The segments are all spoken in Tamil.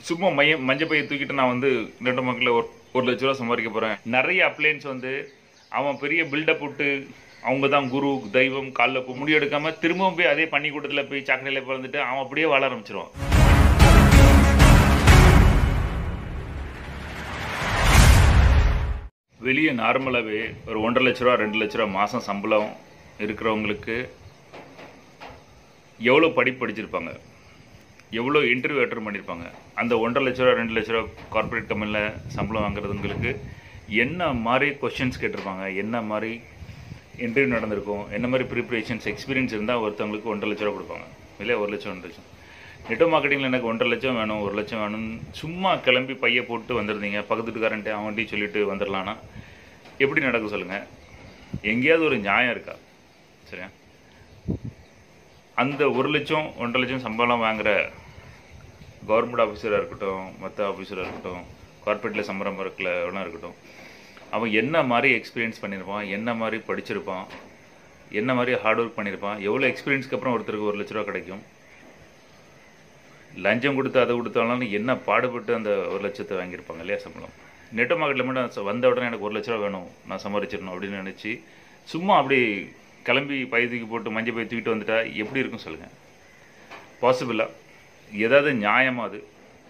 சும்மா மைய மஞ்சள் பையை தூக்கிட்டு நான் வந்து ரெண்டு மக்களில் ஒரு ஒரு லட்ச ரூபா சம்பாதிக்க போகிறேன் நிறைய அப்ளைன்ஸ் வந்து அவன் பெரிய பில்டப் விட்டு அவங்க தான் குரு தெய்வம் காலில் போய் முடி எடுக்காம திரும்பவும் போய் அதே பள்ளிக்கூடத்தில் போய் சாக்கடையில் பிறந்துட்டு அவன் அப்படியே வாழ ஆரம்பிச்சிருவான் வெளியே நார்மலாகவே ஒரு ஒன்றரை லட்ச ரூபா ரெண்டு லட்ச ரூபா மாதம் சம்பளம் இருக்கிறவங்களுக்கு எவ்வளோ படிப்பு படிச்சிருப்பாங்க எவ்வளோ இன்டர்வியூ அட்டன் பண்ணியிருப்பாங்க அந்த ஒன்றரை லட்ச ரூபா ரெண்டு லட்ச ரூபா கார்ப்பரேட் கம்பெனியில் சம்பளம் வாங்குறதுங்களுக்கு என்ன மாதிரி கொஷின்ஸ் கேட்டிருப்பாங்க என்ன மாதிரி இன்டர்வியூ நடந்திருக்கும் என்ன மாதிரி ப்ரிப்பரேஷன்ஸ் எக்ஸ்பீரியன்ஸ் இருந்தால் ஒருத்தவங்களுக்கு ஒன்றரை லட்ச ரூபா கொடுப்பாங்க இல்லையா ஒரு லட்சம் ஒன்றரை லட்சம் நெட்டோ மார்க்கெட்டிங்கில் எனக்கு ஒன்றரை லட்சம் வேணும் ஒரு லட்சம் வேணும்னு சும்மா கிளம்பி பைய போட்டு வந்துருந்தீங்க பக்கத்து வீட்டுக்காரன்ட்டு அவன்கிட்டயும் சொல்லிட்டு வந்துடலான்னா எப்படி நடக்கும் சொல்லுங்கள் எங்கேயாவது ஒரு நியாயம் இருக்கா சரியா அந்த ஒரு லட்சம் ஒன்றரை லட்சம் சம்பளம் வாங்குற கவர்மெண்ட் ஆஃபீஸராக இருக்கட்டும் மற்ற ஆஃபீஸராக இருக்கட்டும் கார்ப்பரேட்டில் சம்பளம் இருக்கல எவ்வளோ இருக்கட்டும் அவன் என்ன மாதிரி எக்ஸ்பீரியன்ஸ் பண்ணியிருப்பான் என்ன மாதிரி படிச்சிருப்பான் என்ன மாதிரி ஹார்ட் ஒர்க் பண்ணியிருப்பான் எவ்வளோ எக்ஸ்பீரியன்ஸ்க்கு அப்புறம் ஒருத்தருக்கு ஒரு லட்ச ரூபா கிடைக்கும் லஞ்சம் கொடுத்து அதை கொடுத்தாலும் என்ன பாடுபட்டு அந்த ஒரு லட்சத்தை வாங்கியிருப்பாங்க இல்லையா சம்பளம் நெட்டோ மார்க்கெட்டில் மட்டும் ச- வந்த உடனே எனக்கு ஒரு லட்ச ரூபா வேணும் நான் சம்பாதிச்சிடணும் அப்படின்னு நினச்சி சும்மா அப்படி கிளம்பி பை தூக்கி போட்டு மஞ்சள் பை தூக்கிட்டு வந்துட்டா எப்படி இருக்கும் சொல்லுங்கள் பாசிபிளா ஏதாவது நியாயமா அது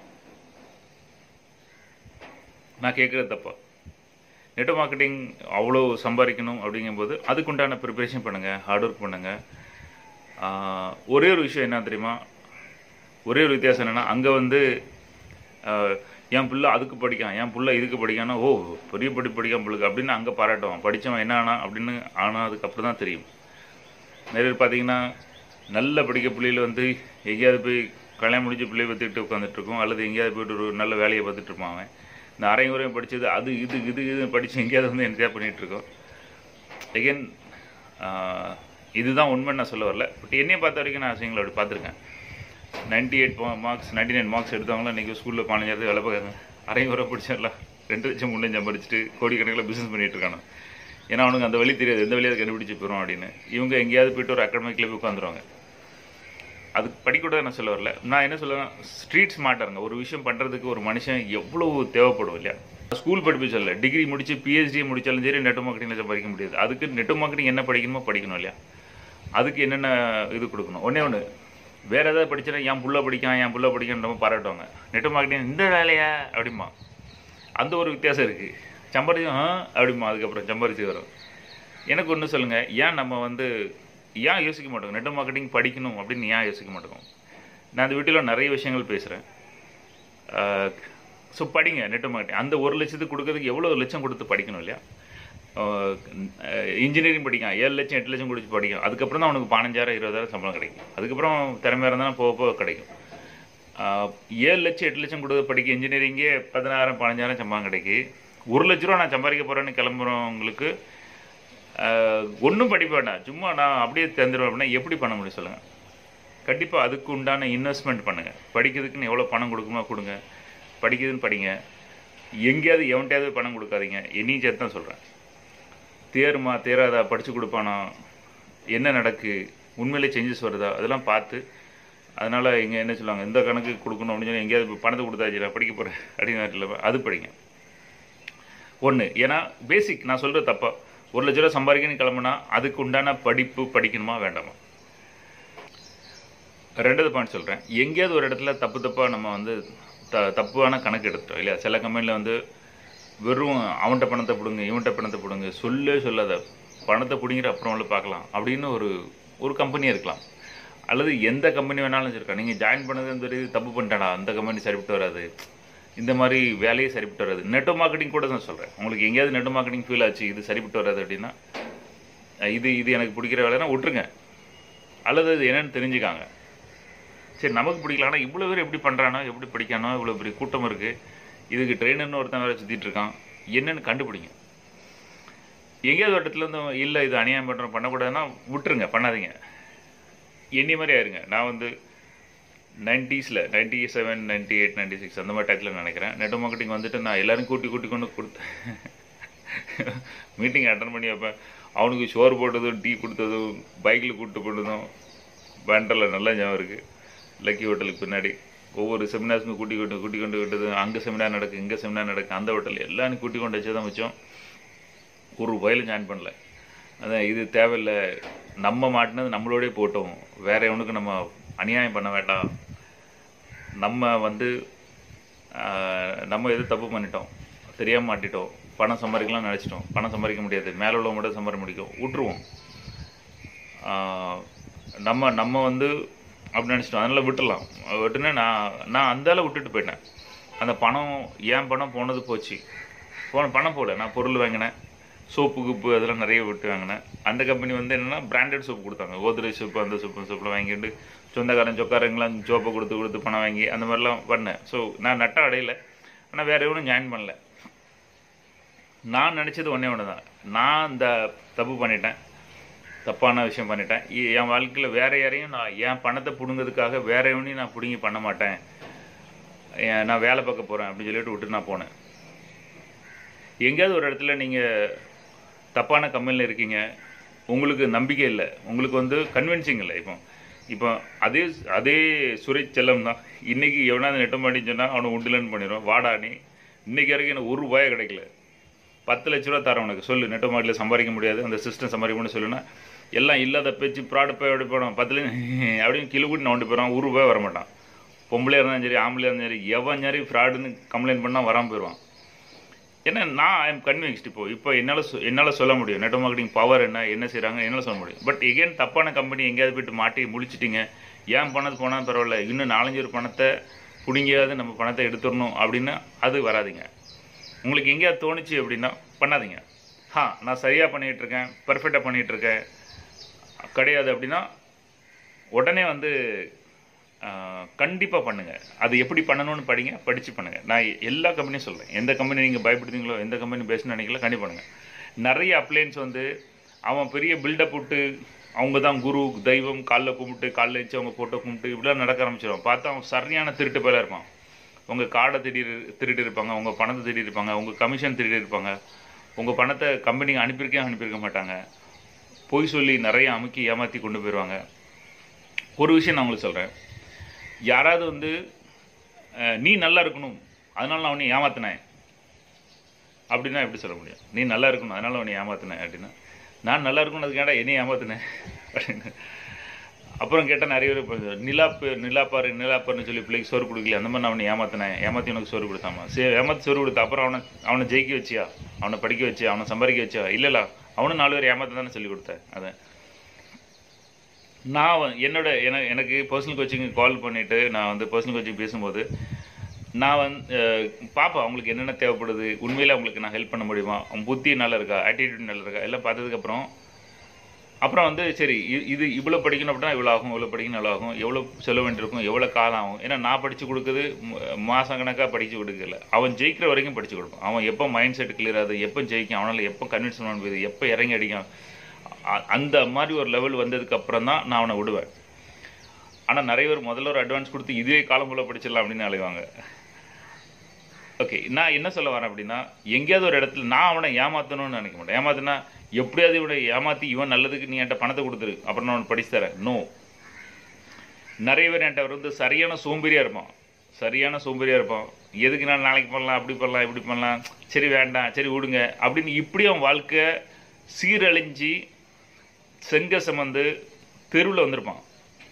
நான் கேட்குறது தப்பா நெட் மார்க்கெட்டிங் அவ்வளோ சம்பாதிக்கணும் அப்படிங்கும்போது அதுக்குண்டான ப்ரிப்பரேஷன் பண்ணுங்கள் ஹார்ட் ஒர்க் பண்ணுங்கள் ஒரே ஒரு விஷயம் என்ன தெரியுமா ஒரே ஒரு வித்தியாசம் என்னென்னா அங்கே வந்து ஆஹ், என் புள்ள அதுக்கு படிக்கான் என் புள்ள இதுக்கு படிக்கானா ஓ பெரிய படி படிக்கான் புள்ளுக்கு அப்படின்னு அங்கே பாராட்டுவான் படித்தவன் என்ன ஆனா அப்படின்னு ஆனால் அதுக்கப்புறம் தான் தெரியும் நிறைய பேர் பார்த்தீங்கன்னா நல்ல படிக்க பிள்ளைகள் வந்து எங்கேயாவது போய் கல்யாணம் முடிஞ்ச பிள்ளைய பார்த்துக்கிட்டு உட்காந்துட்டு இருக்கும் அல்லது எங்கேயாவது போயிட்டு ஒரு நல்ல வேலையை பார்த்துட்டு இருப்பான் அவன் இந்த அரையும் உரையும் படித்தது அது இது இது இது படித்து எங்கேயாவது வந்து என்ஜாய் பண்ணிகிட்டு இருக்கோம் எகென் இதுதான் உண்மைன்னு நான் சொல்ல வரல பட் என்னைய பார்த்த வரைக்கும் நான் விஷயங்களை அப்படி பார்த்துருக்கேன் ninety eight marks ninety nine marks எடுத்தவங்களாம் இன்றைக்கி ஸ்கூலில் பதினஞ்சாயிரத்து வேலை பார்க்குறாங்க அரையும் உரை படிச்சிடலாம் ரெண்டு லட்சம் மூணு லட்சம் படிச்சுட்டு கோடிக்கணக்கில் பிஸ்னஸ் பண்ணிட்டு இருக்கானு ஏன்னா அவனுக்கு அந்த வழி தெரியாது எந்த வழியாவது கண்டுபிடிச்சு போயிடும் அப்படின்னு இவங்க எங்கேயாவது போயிட்டு ஒரு அகாடமிக்கில் போய் உட்காந்துருவாங்க அதுக்கு படிக்கூட நான் சொல்ல வரல நான் என்ன சொல்லுவேன் ஸ்ட்ரீட் ஸ்மார்ட்டாருங்க ஒரு விஷயம் பண்ணுறதுக்கு ஒரு மனுஷன் எவ்வளவு தேவைப்படும் இல்லையா ஸ்கூல் படிப்பு சொல்ல டிகிரி முடிச்சு பிஹெச்டி முடிச்சாலும் சரி நெட் மார்க்கெட்டிங்கில் படிக்க முடியாது அதுக்கு நெட் மார்க்கெட்டிங் என்ன படிக்கணுமோ படிக்கணும் இல்லையா அதுக்கு என்னென்ன இது கொடுக்கணும் ஒன்றே ஒன்று வேற ஏதாவது படிச்சா என் புள்ள படிக்கான் என் புள்ள படிக்கன்ற பாராட்டுவாங்க நெட் மார்க்கெட்டிங் இந்த வேலையா அப்படிமா அந்த ஒரு வித்தியாசம் இருக்குது சம்பாரிச்சு ஆ அப்படிமா அதுக்கப்புறம் சம்பாரிச்சு வரும் எனக்கு ஒன்று சொல்லுங்கள் ஏன் நம்ம வந்து ஏன் யோசிக்க மாட்டோம் நெட் மார்க்கெட்டிங் படிக்கணும் அப்படின்னு ஏன் யோசிக்க மாட்டோம் நான் இந்த வீட்டில் நிறைய விஷயங்கள் பேசுகிறேன் ஸோ படிங்க நெட் மார்க்கெட்டிங் அந்த ஒரு லட்சத்துக்கு கொடுக்கறதுக்கு எவ்வளோ லட்சம் கொடுத்து படிக்கணும் இல்லையா இன்ஜினியரிங் படிக்கான் ஏழு லட்சம் எட்டு லட்சம் கொடுத்து படிக்கும் அதுக்கப்புறம் தான் அவனுக்கு பதினஞ்சாயிரம் இருபதாயிரம் சம்பளம் கிடைக்கும் அதுக்கப்புறம் திறமையாக இருந்தாலும் போக போக கிடைக்கும் ஆஹ் ஏழு லட்சம் எட்டு லட்சம் கொடுத்து படிக்க இன்ஜினியரிங்கே பதினாயிரம் பதினஞ்சாயிரம் சம்பளம் கிடைக்கி ஒரு லட்ச ரூபா நான் சம்பாதிக்க போகிறேன்னு கிளம்புறவங்களுக்கு ஒன்றும் படிக்க வேண்டாம் சும்மா நான் அப்படியே தெரிஞ்சிருவேன் அப்படின்னா எப்படி பண்ண முடியும் சொல்லுங்கள் கண்டிப்பாக அதுக்கு உண்டான இன்வெஸ்ட்மெண்ட் பண்ணுங்கள் படிக்கிறதுக்குன்னு எவ்வளோ பணம் கொடுக்குமோ கொடுங்க படிக்கிறதுன்னு படிங்க எங்கேயாவது எவன்கிட்டயாவது பணம் கொடுக்காதீங்க என்னையும் சேர்த்து தான் சொல்கிறேன் தேருமா தேராதா படித்து கொடுப்பானா என்ன நடக்கு உண்மையிலே சேஞ்சஸ் வருதா அதெல்லாம் பார்த்து அதனால் இங்கே என்ன சொல்லுவாங்க இந்த கணக்கு கொடுக்கணும் அப்படின்னு சொல்லி எங்கேயாவது இப்ப பணத்தை கொடுத்தாச்சு நான் படிக்க போகிறேன் அப்படின்னு இல்லை அது படிங்க ஒன்று ஏன்னா பேசிக் நான் சொல்கிறது தப்பா ஒரு லட்ச ரூபா சம்பாதிக்கணும்னு கிளம்புனா அதுக்கு உண்டான படிப்பு படிக்கணுமா வேண்டாமா ரெண்டாவது பாயிண்ட் சொல்கிறேன் எங்கேயாவது ஒரு இடத்துல தப்பு தப்பாக நம்ம வந்து த தப்பான கணக்கு எடுத்துட்டோம் இல்லையா சில கம்பெனியில் வந்து வெறும் அவன்கிட்ட பணத்தை பிடுங்க இவன்கிட்ட பணத்தை பிடுங்க சொல்லே சொல்லாத பணத்தை பிடிங்கிற அப்புறம் உள்ள பார்க்கலாம் அப்படின்னு ஒரு ஒரு கம்பெனியாக இருக்கலாம் அல்லது எந்த கம்பெனி வேணாலும் சரிக்கா நீங்கள் ஜாயின் பண்ணது இந்த இது தப்பு பண்ணிட்டாடா அந்த கம்பெனி சரிப்பட்டு வராது இந்த மாதிரி வேலையே சரிப்பட்டு வராது நெட்டோ மார்க்கெட்டிங் கூட தான் சொல்கிறேன் உங்களுக்கு எங்கேயாவது நெட்டோ மார்க்கெட்டிங் ஃபீல் ஆச்சு இது சரிப்பட்டு வராது அப்படின்னா அஹ் இது இது எனக்கு பிடிக்கிற வேலைன்னா விட்டுருங்க அல்லது இது என்னன்னு தெரிஞ்சுக்காங்க சரி நமக்கு பிடிக்கல ஆனால் இவ்வளோ பேர் எப்படி பண்ணுறானோ எப்படி படிக்கானோ இவ்வளோ பெரிய கூட்டம் இருக்குது இதுக்கு ட்ரெயினர்னு ஒருத்தன் வேறு சுற்றிட்டு இருக்கான் என்னன்னு கண்டுபிடிங்க எங்கேயாவது ஒரு இடத்துல இருந்து இல்லை இது அநியாயம் பண்ணுறோம் பண்ணக்கூடாதுன்னா விட்டுருங்க பண்ணாதீங்க என்னி மாதிரி ஆயிருங்க நான் வந்து நைன்ட்டீஸில் ninety seven ninety eight ninety six அந்த மாதிரி டயத்தில் நினைக்கிறேன் நெட் மார்க்கெட்டிங் வந்துட்டு நான் எல்லாரும் கூட்டி கூட்டி கொண்டு கொடுத்தேன் மீட்டிங் அட்டன் பண்ணி வைப்பேன் அவனுக்கு சோறு போட்டதும் டீ கொடுத்ததும் பைக்கில் கூப்பிட்டு போனதும் பேண்டரில் நல்லா ஞாபகம் இருக்குது லக்கி ஹோட்டலுக்கு பின்னாடி ஒவ்வொரு செமினார்ஸ்க்கும் கூட்டி கொண்டு கூட்டி கொண்டு விட்டது அங்கே செமினார் நடக்கு இங்கே செமினார் நடக்கு அந்த ஹோட்டல் எல்லாம் கூட்டி கொண்டு வச்சு தான் மிச்சம் ஒரு வயலும் ஜாயின் பண்ணல அதான் இது தேவையில்லை நம்ம மாட்டினது நம்மளோடய போட்டோம் வேற எவனுக்கு நம்ம அநியாயம் பண்ண வேண்டாம் நம்ம வந்து ஆஹ், நம்ம எது தப்பு பண்ணிட்டோம் தெரியாம மாட்டிட்டோம் பணம் சம்பாதிக்கலாம் நினச்சிட்டோம் பணம் சம்பாதிக்க முடியாது மேலே உள்ள மட்டும் சம்பாதிக்க முடியும் விட்டுருவோம் ஆஹ், நம்ம நம்ம வந்து அப்படி நினச்சிட்டோம் அதனால் விட்டுடலாம் விட்டுனா நான் நான் அந்தால விட்டுட்டு போயிட்டேன் அந்த பணம் ஏன் பணம் போனது போச்சு போன பணம் போகல நான் பொருள் வாங்கினேன் சோப்பு குப்பு அதெல்லாம் நிறைய விட்டு வாங்கினேன் அந்த கம்பெனி வந்து என்னென்னா பிராண்டட் சோப்பு கொடுத்தாங்க கோத்ரேஜ் சோப்பு அந்த சோப்பு சோப்பில் வாங்கிட்டு சொந்தக்காரன் சொக்காரங்களாம் சோப்பை கொடுத்து கொடுத்து பணம் வாங்கி அந்த மாதிரிலாம் பண்ணேன் ஸோ நான் நட்ட அடையல ஆனால் வேற எவனும் ஜாயின் பண்ணல நான் நினச்சது ஒன்றே ஒன்று தான் நான் இந்த தப்பு பண்ணிட்டேன் தப்பான விஷயம் பண்ணிட்டேன் இ- என் வாழ்க்கையில் வேற யாரையும் நான் என் பணத்தை பிடுங்கிறதுக்காக வேற எவனையும் நான் பிடுங்கி பண்ண மாட்டேன் ஏன் நான் வேலை பார்க்க போகிறேன் அப்படின்னு சொல்லிட்டு விட்டு நான் போனேன் எங்கேயாவது ஒரு இடத்துல நீங்கள் தப்பான கம்பெனியில் இருக்கீங்க உங்களுக்கு நம்பிக்கை இல்லை உங்களுக்கு வந்து கன்வின்சிங் இல்லை இப்போ இப்போ அதே அதே சுரேஷ் செல்லம் தான் இன்னைக்கு எவனாவது நெட்ட மாட்டின்னு சொன்னால் அவனை உண்டுலன்னு பண்ணிடுவான் வாடா நீ இன்னைக்கு வரைக்கும் எனக்கு ஒரு ரூபாயே கிடைக்கல பத்து லட்ச ரூபா தரேன் உனக்கு சொல்லு நெட்ட மாட்டில் சம்பாதிக்க முடியாது அந்த சிஸ்டம் சம்பாதிக்கணும்னு சொல்லுனா எல்லாம் இல்லாத பேச்சு ப்ராடக்ட் போய் அப்படி போயிடும் பத்துல அப்படின்னு கிலோ கூட்டி நோண்டி போயிடுவான் ஒரு ரூபாய் வர மாட்டான் பொம்பளையாக இருந்தாலும் சரி ஆம்பளையாக இருந்தாலும் சரி எவன் சரி ஃப்ராடுன்னு கம்ப்ளைண்ட் பண்ணால் வராமல் போயிடுவான் ஏன்னா நான் ஐ எம் கன்வின்ஸ்ட் இப்போ இப்போ என்னால் சொ- என்னால் சொல்ல முடியும் நெட் மார்க்கெட்டிங் பவர் என்ன என்ன செய்கிறாங்க என்னால் சொல்ல முடியும் பட் எகெயின் தப்பான கம்பெனி எங்கேயாவது போயிட்டு மாட்டி முழிச்சிட்டிங்க ஏன் பணத்து போனால் பரவாயில்ல இன்னும் நாலஞ்சு ஒரு பணத்தை பிடிங்கியாவது நம்ம பணத்தை எடுத்துடணும் அப்படின்னு அது வராதிங்க உங்களுக்கு எங்கேயாவது தோணுச்சு அப்படின்னா பண்ணாதீங்க ஹா நான் சரியாக பண்ணிகிட்டு இருக்கேன் பர்ஃபெக்டாக பண்ணிகிட்டு இருக்கேன் கிடையாது அப்படின்னா உடனே வந்து கண்டிப்பாக பண்ணுங்கள் அது எப்படி பண்ணணும்னு படிங்க படித்து பண்ணுங்கள் நான் எல்லா கம்பெனியும் சொல்கிறேன் எந்த கம்பெனி நீங்கள் பயப்படுறீங்களோ எந்த கம்பெனி பேசணும்னு நினைக்கல கண்டிப்பாக பண்ணுங்கள் நிறைய அப்ளைன்ஸ் வந்து அவன் பெரிய பில்டப் விட்டு அவங்க தான் குரு தெய்வம் காலைல கும்பிட்டு காலைல வச்சு அவங்க ஃபோட்டோ கும்பிட்டு இப்படிலாம் நடக்க ஆரம்பிச்சிடும் பார்த்தா அவன் சரியான திருட்டு பேலாக இருப்பான் உங்கள் கார்டை திருடி திருடி இருப்பாங்க உங்கள் பணத்தை திருடி இருப்பாங்க உங்கள் கமிஷன் திருடி இருப்பாங்க உங்கள் பணத்தை கம்பெனிக்கு அனுப்பியிருக்கே அனுப்பியிருக்க மாட்டாங்க பொய் சொல்லி நிறைய அமுக்கி ஏமாற்றி கொண்டு போயிடுவாங்க ஒரு விஷயம் நான் உங்களுக்கு சொல்கிறேன் யாராவது வந்து அஹ், நீ நல்லா இருக்கணும் அதனால நான் உன்னை ஏமாத்தினேன் அப்படின்னா எப்படி சொல்ல முடியும் நீ நல்லா இருக்கணும் அதனால உன்னை ஏமாத்தினேன் அப்படின்னா நான் நல்லா இருக்கணும் அதுக்காண்டா என்னை ஏமாத்தினேன் அப்படின்னு அப்புறம் கேட்டால் நிறைய பேர் இப்போ நிலாப்பு நிலாப்பாரு நிலாப்பாருன்னு சொல்லி பிள்ளைக்கு சோறு கொடுக்கல அந்த மாதிரி நான் அவனை ஏமாத்தினேன் ஏமாற்றி உனக்கு சோறு கொடுத்தாமா சரி ஏமாற்றி சோறு கொடுத்த அப்புறம் அவனை அவனை ஜெயிக்க வச்சியா அவனை படிக்க வச்சியா அவனை சம்பாதிக்க வச்சியா இல்லைல்ல அவனும் நாலு பேர் ஏமாத்த தானே சொல்லி கொடுத்தேன் அதை நான் வ- என்னோட என எனக்கு பர்சனல் கோச்சிங் கால் பண்ணிவிட்டு நான் வந்து பர்சனல் கோச்சிங் பேசும்போது நான் வந்து பார்ப்பேன் அவங்களுக்கு என்னென்ன தேவைப்படுது உண்மையில் அவங்களுக்கு நான் ஹெல்ப் பண்ண முடியுமா அவங்க புத்தி நல்லா இருக்கா ஆட்டிடியூட் நல்லா இருக்கா எல்லாம் பார்த்ததுக்கப்புறம் அப்புறம் வந்து சரி இ- இது இவ்வளோ படிக்கணும் அப்படின்னா இவ்வளோ ஆகும் இவ்வளோ படிக்கணும் இவ்வளோ ஆகும் எவ்வளோ செலவு வேண்டியிருக்கும் எவ்வளோ காலம் ஆகும் ஏன்னா நான் படித்து கொடுக்குறது மாதம் கணக்காக படித்து கொடுக்கல அவன் ஜெயிக்கிற வரைக்கும் படித்து கொடுப்போம் அவன் எப்போ மைண்ட் செட் கிளியர் ஆகுது எப்போ ஜெயிக்கும் அவனால் எப்போ கன்வின்ஸ் பண்ண முடியுது எப்போ இறங்கி அடிக்கும் அ- அந்த மாதிரி ஒரு லெவல் வந்ததுக்கு அப்புறம் தான் நான் அவனை விடுவேன் ஆனால் நிறைய பேர் முதல்ல ஒரு அட்வான்ஸ் கொடுத்து இதே காலம் ஃபுல்லாக படிச்சிடலாம் அப்படின்னு அலைவாங்க ஓகே நான் என்ன சொல்ல வரேன் அப்படின்னா எங்கேயாவது ஒரு இடத்துல நான் அவனை ஏமாத்தணும்னு நினைக்க மாட்டேன் ஏமாத்தினா எப்படியாவது இவனை ஏமாத்தி இவன் நல்லதுக்கு நீ என்கிட்ட பணத்தை கொடுத்துரு அப்புறம் நான் உனக்கு படிச்சு தரேன் நோ நிறைய பேர் என்கிட்ட வந்து சரியான சோம்பேறியா இருப்பான் சரியான சோம்பேறியா இருப்பான் எதுக்கு நான் நாளைக்கு பண்ணலாம் அப்படி பண்ணலாம் இப்படி பண்ணலாம் சரி வேண்டாம் சரி விடுங்க அப்படின்னு இப்படி அவன் வாழ்க்கை சீரழிஞ்சு செங்க சமந்து தெருவில் வந்திருப்பான்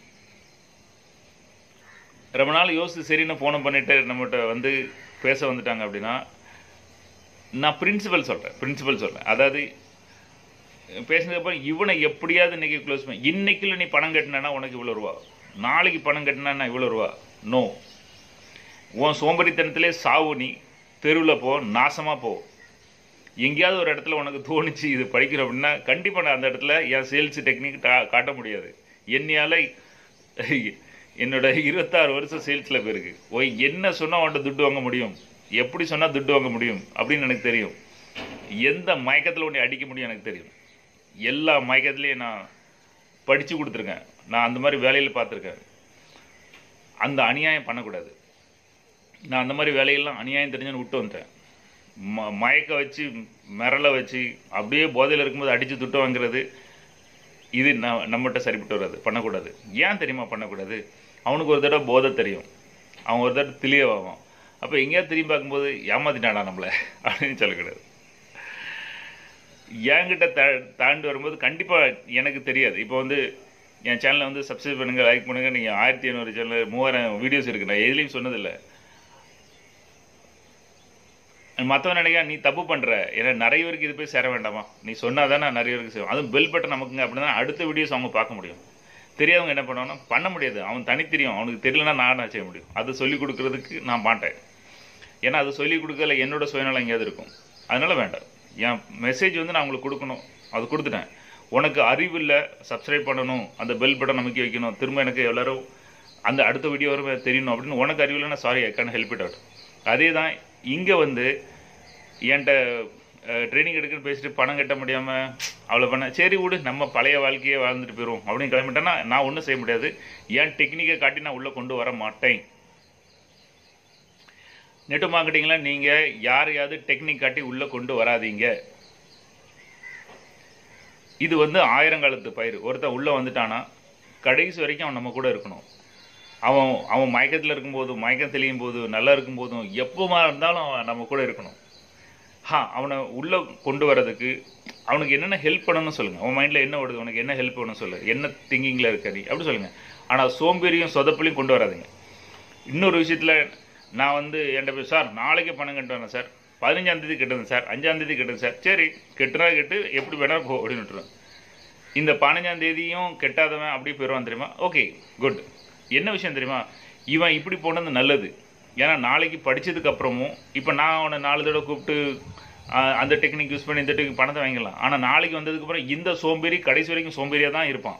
ரொம்ப நாள் யோசிச்சு சரின்னு ஃபோனை பண்ணிட்டு நம்மகிட்ட வந்து பேச வந்துட்டாங்க அப்படின்னா நான் பிரின்சிபல் சொல்கிறேன் பிரின்சிபல் சொல்கிறேன் அதாவது பேசினதுக்கப்புறம் இவனை எப்படியாவது இன்னைக்கு க்ளோஸ் பண்ணி இன்னைக்குள்ள நீ பணம் கட்டினா உனக்கு இவ்வளோ ரூபா நாளைக்கு பணம் கட்டினா இவ்வளோ ரூபா நோ உன் சோம்பேறித்தனத்திலே சாவு நீ தெருவில் போ நாசமாக போ எங்கேயாவது ஒரு இடத்துல உனக்கு தோணுச்சு இது படிக்கிறோம் அப்படின்னா கண்டிப்பாக நான் அந்த இடத்துல என் சேல்ஸ் டெக்னிக் காட்ட முடியாது என்னையால் என்னோட இருபத்தாறு வருஷம் சேல்ஸில் போயிருக்கு ஓய் என்ன சொன்னால் உன்ட்ட துட்டு வாங்க முடியும் எப்படி சொன்னால் துட்டு வாங்க முடியும் அப்படின்னு எனக்கு தெரியும் எந்த மயக்கத்தில் உன்னை அடிக்க முடியும் எனக்கு தெரியும் எல்லா மயக்கத்துலேயும் நான் படித்து கொடுத்துருக்கேன் நான் அந்த மாதிரி வேலையில் பார்த்துருக்கேன் அந்த அநியாயம் பண்ணக்கூடாது நான் அந்த மாதிரி வேலையெல்லாம் அநியாயம் தெரிஞ்சுன்னு விட்டு வந்துட்டேன் ம மயக்க வச்சு மிரள வச்சு அப்படியே போதையில் இருக்கும்போது அடித்து துட்டு வாங்குறது இது நான் நம்மகிட்ட சரிப்பட்டு வராது பண்ணக்கூடாது ஏன் தெரியுமா பண்ணக்கூடாது அவனுக்கு ஒரு தடவை போதை தெரியும் அவன் ஒரு தடவை தெளிவாகும் அப்போ எங்கேயாவது திரும்பி பார்க்கும்போது ஏமாத்திட்டானா நம்மளை அப்படின்னு சொல்லக்கூடாது என்கிட்ட தா தாண்டி வரும்போது கண்டிப்பாக எனக்கு தெரியாது இப்போ வந்து என் சேனலை வந்து சப்ஸ்கிரைப் பண்ணுங்க லைக் பண்ணுங்க நீங்கள் ஆயிரத்தி ஐநூறு சேனல் மூவாயிரம் வீடியோஸ் இருக்கு நான் எதுலேயும் சொன்னதில்லை மற்றவன் நினைக்க நீ தப்பு பண்ணுற ஏன்னா நிறைய பேருக்கு இது போய் சேர வேண்டாமா நீ சொன்னால் தான் நான் நிறைய பேருக்கு சேரும் அதுவும் பெல் பட்டன் நமக்குங்க அப்படின்னா அடுத்த வீடியோஸ் அவங்க பார்க்க முடியும் தெரியாதவங்க என்ன பண்ணுவாங்கன்னா பண்ண முடியாது அவன் தனித்தெரியும் அவனுக்கு தெரியலனா நான் என்ன செய்ய முடியும் அது சொல்லி கொடுக்கறதுக்கு நான் மாட்டேன் ஏன்னா அது சொல்லி கொடுக்கல என்னோட சுயநலம் எங்கேயாவது இருக்கும் அதனால வேண்டாம் என் மெசேஜ் வந்து நான் உங்களுக்கு கொடுக்கணும் அது கொடுத்துட்டேன் உனக்கு அறிவு இல்லை சப்ஸ்கிரைப் பண்ணணும் அந்த பெல் பட்டன் நமக்கு வைக்கணும் திரும்ப எனக்கு எல்லாரும் அந்த அடுத்த வீடியோ வரும் தெரியணும் அப்படின்னு உனக்கு அறிவு இல்லைன்னா sorry I can help it out அதே தான் இங்கே வந்து என்கிட்ட ட்ரைனிங் எடுக்குன்னு பேசிட்டு பணம் கட்ட முடியாமல் அவ்வளோ பண்ண சரி விடு நம்ம பழைய வாழ்க்கையே வாழ்ந்துட்டு போயிடுவோம் அப்படின்னு கிளம்பிட்டேன்னா நான் ஒன்றும் செய்ய முடியாது என் டெக்னிக்கை காட்டி நான் உள்ளே கொண்டு வர மாட்டேன் நெட் மார்க்கெட்டிங்கில் நீங்கள் யாரையாவது டெக்னிக் காட்டி உள்ளே கொண்டு வராதீங்க இது வந்து ஆயிரங்காலத்து பயிர் ஒருத்தன் உள்ளே வந்துட்டானா கடைசி வரைக்கும் அவன் நம்ம கூட இருக்கணும் அவன் அவன் மயக்கத்தில் இருக்கும்போதும் மயக்கம் தெளியும் போது நல்லா இருக்கும்போதும் எப்போமா இருந்தாலும் அவன் நம்ம கூட இருக்கணும் ஹா அவனை உள்ளே கொண்டு வரதுக்கு அவனுக்கு என்னென்ன ஹெல்ப் பண்ணணும்னு சொல்லுங்கள் அவன் மைண்டில் என்ன ஓடுது உனக்கு என்ன ஹெல்ப் பண்ணணும் சொல்லு என்ன திங்கிங்கில் இருக்க நீ அப்படி சொல்லுங்கள் ஆனால் சோம்பேறியும் சொதப்பலையும் கொண்டு வராதுங்க இன்னொரு விஷயத்தில் நான் வந்து என்கிட்ட போய் சார் நாளைக்கே பணம் கட்டு வரேன் சார் பதினஞ்சாந்தேதி கட்டுறேன் சார் அஞ்சாந்தேதி கட்டுறேன் சார் சரி கெட்டுனா கெட்டு எப்படி வேணா போ அப்படின்னு விட்டுருவேன் இந்த பதினஞ்சாம் தேதியும் கெட்டாதவன் அப்படியே போயிடுவான் தெரியுமா ஓகே குட் என்ன விஷயம் தெரியுமா இவன் இப்படி போனது நல்லது ஏன்னா நாளைக்கு படிச்சதுக்கு அப்புறமும் இப்போ நான் அவனை நாலு தடவை கூப்பிட்டு ஆஹ், அந்த டெக்னிக் யூஸ் பண்ணி இந்த டெக்னிக் பணத்தை வாங்கிடலாம் ஆனால் நாளைக்கு வந்ததுக்கப்புறம் இந்த சோம்பேறி கடைசி வரைக்கும் சோம்பேறியாக தான் இருப்பான்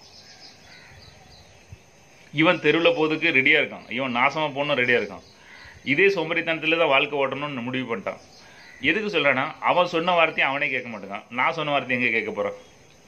இவன் தெருவில் போகிறதுக்கு ரெடியாக இருக்கான் இவன் நாசமாக போகணும் ரெடியாக இருக்கான் இதே சோம்பேறித்தனத்தில் தான் வாழ்க்கை ஓட்டணும்னு முடிவு பண்ணிட்டான் எதுக்கு சொல்கிறேன்னா அவன் சொன்ன வார்த்தையை அவனே கேட்க மாட்டேங்கான் நான் சொன்ன வார்த்தையை எங்கே கேட்க போகிறான்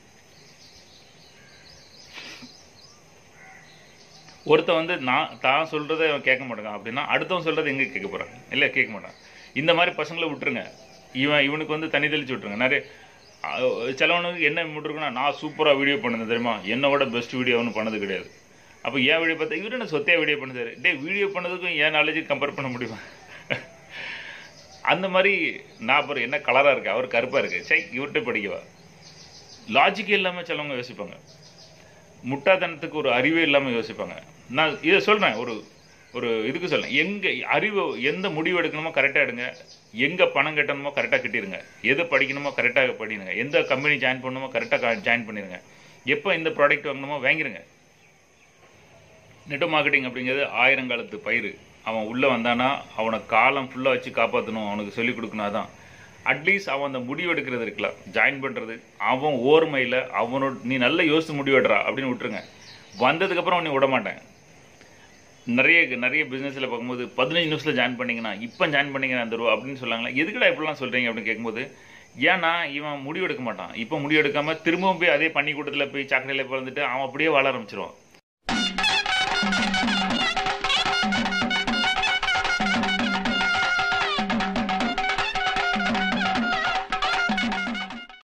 ஒருத்தன் வந்து நான் தான் சொல்கிறத அவன் கேட்க மாட்டேங்கான் அப்படின்னா அடுத்தவன் சொல்கிறத எங்கே கேட்க போகிறான் இல்லை கேட்க மாட்டான் இந்த மாதிரி பசங்களை விட்டுருங்க இவன் இவனுக்கு வந்து தண்ணி தெளிச்சு விட்டுருங்க நிறைய அஹ், சிலவனுக்கு என்ன விட்டுருக்குன்னா நான் சூப்பராக வீடியோ பண்ணது தெரியுமா என்னோட பெஸ்ட் வீடியோ ஒன்றும் பண்ணது கிடையாது அப்போ ஏன் வீடியோ பார்த்தா இவரு என்ன சொத்தையாக வீடியோ பண்ணுறாரு டே வீடியோ பண்ணதுக்கும் ஏன் நாலேஜ் கம்பேர் பண்ண முடியுமா அந்த மாதிரி நான் அப்புறம் என்ன கலராக இருக்கு அவர் கருப்பாக இருக்கு சை இவர்கிட்ட படிக்கவா லாஜிக்கே இல்லாமல் சிலவங்க யோசிப்பாங்க முட்டாத்தனத்துக்கு ஒரு அறிவே இல்லாமல் யோசிப்பாங்க நான் இதை சொல்கிறேன் ஒரு ஒரு இதுக்கு சொல்றேன் எங்கே அறிவு எந்த முடிவு எடுக்கணுமோ கரெக்டாக எடுங்க எங்கே பணம் கட்டணுமோ கரெக்டாக கட்டிடுங்க எது படிக்கணுமோ கரெக்டாக படிடுங்க எந்த கம்பெனி ஜாயின் பண்ணணுமோ கரெக்டாக ஜாயின் பண்ணிடுங்க எப்போ இந்த ப்ராடக்ட் வாங்கணுமோ வாங்கிருங்க நெட் மார்க்கெட்டிங் அப்படிங்கிறது ஆயிரங்காலத்து பயிர் அவன் உள்ளே வந்தானா அவனை காலம் ஃபுல்லாக வச்சு காப்பாற்றணும் அவனுக்கு சொல்லிக் கொடுக்கணும் அதான் அட்லீஸ்ட் அவன் அந்த முடிவு எடுக்கிறது இருக்கலாம் ஜாயின் பண்ணுறது அவன் ஓர்மையில் அவனோட நீ நல்ல யோசித்து முடிவெடுறா அப்படின்னு விட்டுருங்க வந்ததுக்கப்புறம் நீ விட மாட்டேன் நிறைய நிறைய பிஸ்னஸில் பார்க்கும்போது பதினஞ்சு நிமிஷத்தில் ஜாயின் பண்ணீங்கன்னா இப்போ ஜாயின் பண்ணீங்கன்னா அந்த ரூபா அப்படின்னு சொல்லாங்களா எதுக்குடா இப்படிலாம் சொல்கிறீங்க அப்படின்னு கேட்கும்போது ஏன்னா இவன் முடிவு எடுக்க மாட்டான் இப்போ முடிவு எடுக்காமல் திரும்பவும் போய் அதே பண்ணி கூட்டத்தில் போய் சாக்கடையில் பிறந்துட்டு அவன் அப்படியே வாழ ஆரம்பிச்சிருவான்